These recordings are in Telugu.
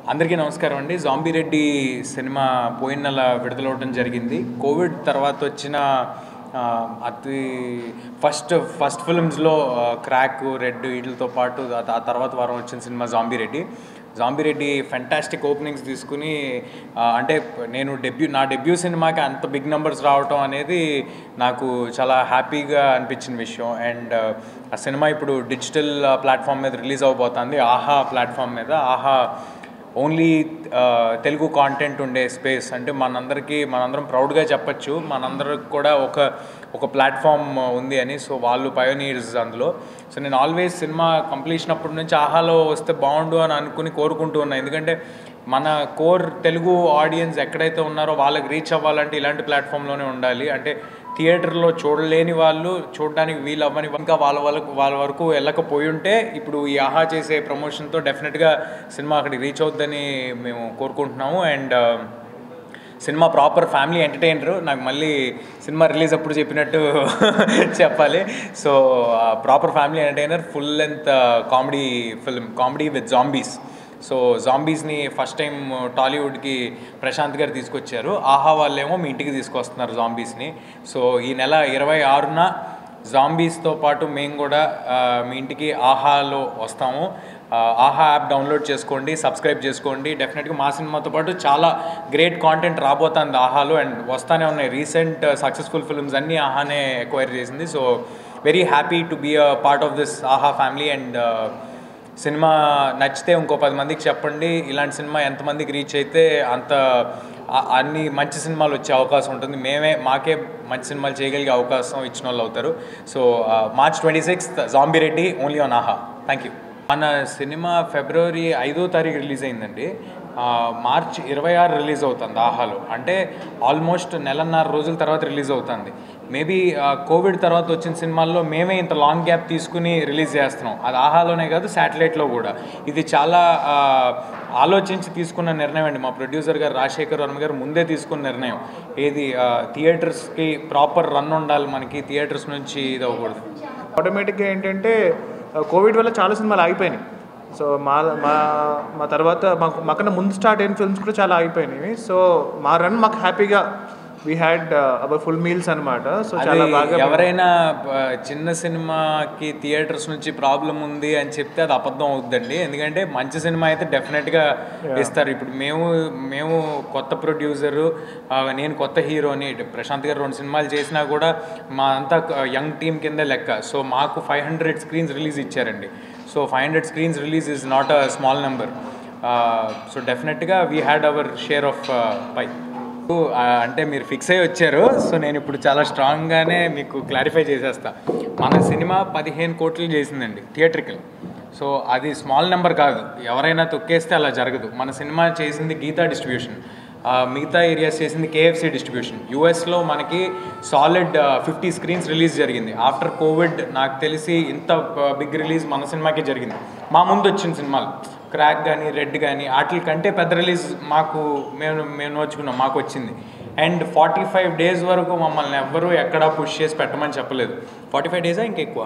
అందరికీ నమస్కారం అండి జాంబీ రెడ్డి సినిమా పోయిన నెల విడుదలవడం జరిగింది కోవిడ్ తర్వాత వచ్చిన ఆ, అతి ఫస్ట్ ఫస్ట్ ఫిల్మ్స్లో క్రాక్ రెడ్ వీటితో పాటు ఆ ఆ తర్వాత వారం వచ్చిన cinema zombie Reddy zombie Reddy fantastic openings తీసుకుని ఆ, అంటే నేను డెబ్యూ నా డెబ్యూ సినిమాకి అంత బిగ్ నెంబర్స్ రావటం అనేది నాకు చాలా హ్యాపీగా అనిపించిన విషయం అండ్ ఆ సినిమా ఇప్పుడు డిజిటల్ ప్లాట్ఫామ్ మీద రిలీజ్ అవబోతుంది ఆహా ప్లాట్ఫామ్ మీద ఆహా ఓన్లీ తెలుగు కాంటెంట్ ఉండే స్పేస్ అంటే మనందరికీ మనందరం ప్రౌడ్గా చెప్పచ్చు మనందరికి కూడా ఒక ఒక ప్లాట్ఫామ్ ఉంది అని సో వాళ్ళు పయోనీర్స్ అందులో సో నేను ఆల్వేస్ సినిమా కంప్లీషన్ అప్పటి నుంచి ఆహాలో వస్తే బాగుండు అని అనుకుని కోరుకుంటూ ఉన్నా ఎందుకంటే మన కోర్ తెలుగు ఆడియన్స్ ఎక్కడైతే ఉన్నారో వాళ్ళకి రీచ్ అవ్వాలంటే ఇలాంటి ప్లాట్ఫామ్లోనే ఉండాలి అంటే థియేటర్లో చూడలేని వాళ్ళు చూడడానికి వీలు అవ్వని ఇంకా వాళ్ళ వాళ్ళకు వాళ్ళ వరకు వెళ్ళకపోయి ఉంటే ఇప్పుడు ఈ ఆహా చేసే ప్రమోషన్తో డెఫినెట్గా సినిమా అక్కడికి రీచ్ అవుద్దని మేము కోరుకుంటున్నాము and cinema proper family entertainer నాకు మళ్ళీ సినిమా రిలీజ్ అప్పుడు చెప్పినట్టు చెప్పాలి so proper family entertainer full length comedy film comedy with zombies so జాంబీస్ని ఫస్ట్ టైం టాలీవుడ్కి ప్రశాంత్ గారు తీసుకొచ్చారు ఆహా వాళ్ళేమో మీ ఇంటికి తీసుకొస్తున్నారు జాంబీస్ని సో ఈ నెల ఇరవై ఆరున జాంబీస్తో పాటు మేము కూడా ఆ, మీ ఇంటికి ఆహాలో వస్తాము ఆ, ఆహా యాప్ డౌన్లోడ్ చేసుకోండి సబ్స్క్రైబ్ చేసుకోండి డెఫినెట్గా మా సినిమాతో పాటు చాలా గ్రేట్ కాంటెంట్ రాబోతుంది ఆహాలో అండ్ వస్తానే ఉన్నాయి రీసెంట్ సక్సెస్ఫుల్ ఫిల్మ్స్ అన్నీ ఆహానే ఎక్వైర్ చేసింది so very happy to be a part of this Aha family and cinema నచ్చితే ఇంకో పది మందికి చెప్పండి ఇలాంటి సినిమా ఎంతమందికి రీచ్ అయితే అంత ఆ- అన్ని మంచి సినిమాలు వచ్చే అవకాశం ఉంటుంది మేమే మాకే మంచి సినిమాలు చేయగలిగే అవకాశం ఇచ్చిన వాళ్ళు అవుతారు so March twenty sixth zombie Reddy only on Aha thank you మన సినిమా ఫిబ్రవరి ఐదో తారీఖు రిలీజ్ అయిందండి ఆ, మార్చ్ ఇరవై ఆరు రిలీజ్ అవుతుంది ఆహాలో అంటే ఆల్మోస్ట్ నెలన్నర రోజుల తర్వాత రిలీజ్ అవుతుంది మేబీ కోవిడ్ తర్వాత వచ్చిన సినిమాల్లో మేమే ఇంత లాంగ్ గ్యాప్ తీసుకుని రిలీజ్ చేస్తున్నాం అది ఆహాలోనే కాదు శాటిలైట్లో కూడా ఇది చాలా ఆ, ఆలోచించి తీసుకున్న నిర్ణయం అండి మా ప్రొడ్యూసర్ గారు రాజశేఖర్ వర్మ గారు ముందే తీసుకున్న నిర్ణయం ఏది థియేటర్స్కి ప్రాపర్ రన్ ఉండాలి మనకి థియేటర్స్ నుంచి ఇది అవ్వకూడదు ఆటోమేటిక్గా ఏంటంటే కోవిడ్ వల్ల చాలా సినిమాలు ఆగిపోయినాయి సో మా మా మా తర్వాత మాకు మాకన్నా ముందు స్టార్ట్ అయిన ఫిల్మ్స్ కూడా చాలా ఆగిపోయినాయి సో మా రన్ మాకు హ్యాపీగా we had our full meals అనమాట సో చాలా అది బాగా ఎవరైనా ఆ, చిన్న సినిమాకి థియేటర్స్ నుంచి ప్రాబ్లం ఉంది అని చెప్తే అది అబద్ధం అవుద్దండి ఎందుకంటే మంచి సినిమా అయితే డెఫినెట్గా ఇస్తారు ఇప్పుడు మేము మేము కొత్త ప్రొడ్యూసరు నేను కొత్త హీరోని ప్రశాంత్ గారు రెండు సినిమాలు చేసినా కూడా మా అంతా యంగ్ టీమ్ కింద లెక్క సో మాకు ఫైవ్ హండ్రెడ్ స్క్రీన్స్ రిలీజ్ ఇచ్చారండి so five hundred screens release is not a small number so డెఫినెట్గా we had our share of pie ఆ, అంటే మీరు ఫిక్స్ అయ్యి వచ్చారు సో నేను ఇప్పుడు చాలా స్ట్రాంగ్గానే మీకు క్లారిఫై చేసేస్తా మన సినిమా పదిహేను కోట్లు చేసిందండి థియేట్రికల్ సో అది స్మాల్ నెంబర్ కాదు ఎవరైనా తొక్కేస్తే అలా జరగదు మన సినిమా చేసింది గీతా డిస్ట్రిబ్యూషన్ ఆ, మిగతా ఏరియాస్ చేసింది కేఎఫ్సి డిస్ట్రిబ్యూషన్ యూఎస్లో మనకి సాలిడ్ ఫిఫ్టీ స్క్రీన్స్ రిలీజ్ జరిగింది ఆఫ్టర్ కోవిడ్ నాకు తెలిసి ఇంత బిగ్ రిలీజ్ మన సినిమాకే జరిగింది మా ముందు వచ్చిన సినిమాలు క్రాక్ కానీ రెడ్ కానీ వాటి కంటే పెద్ద రిలీజ్ మాకు మేము మేము నోచుకున్నాం మాకు వచ్చింది అండ్ ఫార్టీ ఫైవ్ డేస్ వరకు మమ్మల్ని ఎవ్వరూ ఎక్కడా పుష్ చేసి పెట్టమని చెప్పలేదు ఫార్టీ ఫైవ్ డేసా ఇంకెక్కువ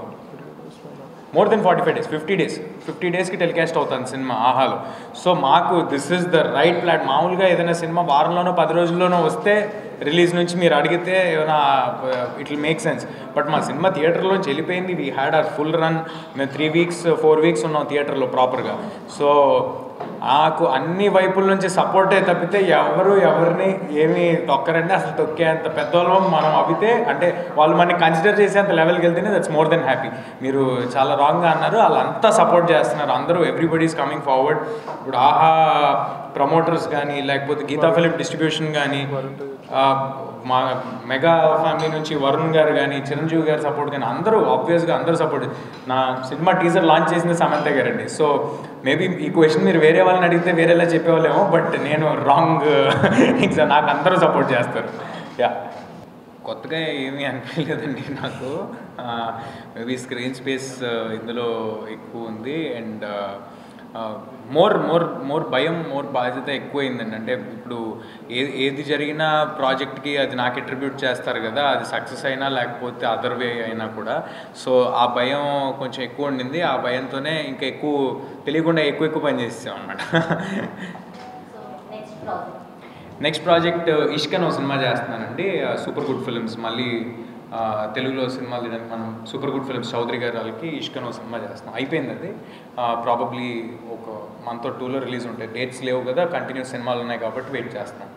more than forty five days fifty days fifty డేస్కి టెలికాస్ట్ అవుతుంది సినిమా ఆహాలో సో మాకు this is the right plot మామూలుగా ఏదైనా సినిమా వారంలోనో పది రోజుల్లోనో వస్తే రిలీజ్ నుంచి మీరు అడిగితే ఏమైనా it will make sense but మా సినిమా థియేటర్లోంచి వెళ్ళిపోయింది we had our full run మేము త్రీ వీక్స్ ఫోర్ వీక్స్ ఉన్నాం థియేటర్లో ప్రాపర్గా సో నాకు అన్ని వైపుల నుంచి సపోర్టే తప్పితే ఎవరు ఎవరిని ఏమి తొక్కరండి అసలు తొక్కేంత పెద్దవాళ్ళం మనం అవితే అంటే వాళ్ళు మనని కన్సిడర్ చేసేంత లెవెల్కి వెళ్తేనే దట్స్ మోర్ దెన్ హ్యాపీ మీరు చాలా రాంగ్గా అన్నారు వాళ్ళంతా సపోర్ట్ చేస్తున్నారు అందరూ ఎవ్రీబడి ఈస్ కమింగ్ ఫార్వర్డ్ ఇప్పుడు ఆహా ప్రమోటర్స్ కానీ లేకపోతే గీతా ఫిలిం డిస్ట్రిబ్యూషన్ కానీ ఆ, మా మెగా ఫ్యామిలీ నుంచి వరుణ్ గారు కానీ చిరంజీవి గారి సపోర్ట్ కానీ అందరూ ఆబ్వియస్గా అందరూ సపోర్ట్ నా సినిమా టీజర్ లాంచ్ చేసింది సమంత గారండి సో మేబీ ఈ క్వశ్చన్ మీరు వేరే వాళ్ళని అడిగితే వేరేలా చెప్పేవాళ్ళేమో బట్ నేను రాంగ్ ఎగ్జామ్ నాకు అందరూ సపోర్ట్ చేస్తారు యా కొత్తగా ఏమీ అనిపించలేదండి నాకు మేబీ స్క్రీన్ స్పేస్ ఇందులో ఎక్కువ ఉంది అండ్ మోర్ మోర్ మోర్ భయం మోర్ బాధ్యత ఎక్కువైందండి అంటే ఇప్పుడు ఏది ఏది జరిగినా ప్రాజెక్ట్కి అది నాకు అట్రిబ్యూట్ చేస్తారు కదా అది సక్సెస్ అయినా లేకపోతే అదర్ వే అయినా కూడా సో ఆ భయం కొంచెం ఎక్కువ ఉండింది ఆ భయంతోనే ఇంకా ఎక్కువ తెలియకుండా ఎక్కువ ఎక్కువ పని చేసాం అనమాట ప్రాజెక్ట్ నెక్స్ట్ ప్రాజెక్ట్ ఇష్క్ అని ఒక సినిమా చేస్తున్నానండి సూపర్ గుడ్ ఫిల్మ్స్ మళ్ళీ ఆ, తెలుగులో సినిమాలు తీయడానికి మనం సూపర్ గుడ్ ఫిల్మ్స్ చౌదరి గారి వాళ్ళకి ఇష్క్ అని ఒక సినిమా చేస్తున్నాం అయిపోయింది అది ప్రాబబ్లీ ఒక మంత్ టూలో రిలీజ్ ఉంటాయి డేట్స్ లేవు కదా కంటిన్యూస్ సినిమాలు ఉన్నాయి కాబట్టి వెయిట్ చేస్తాం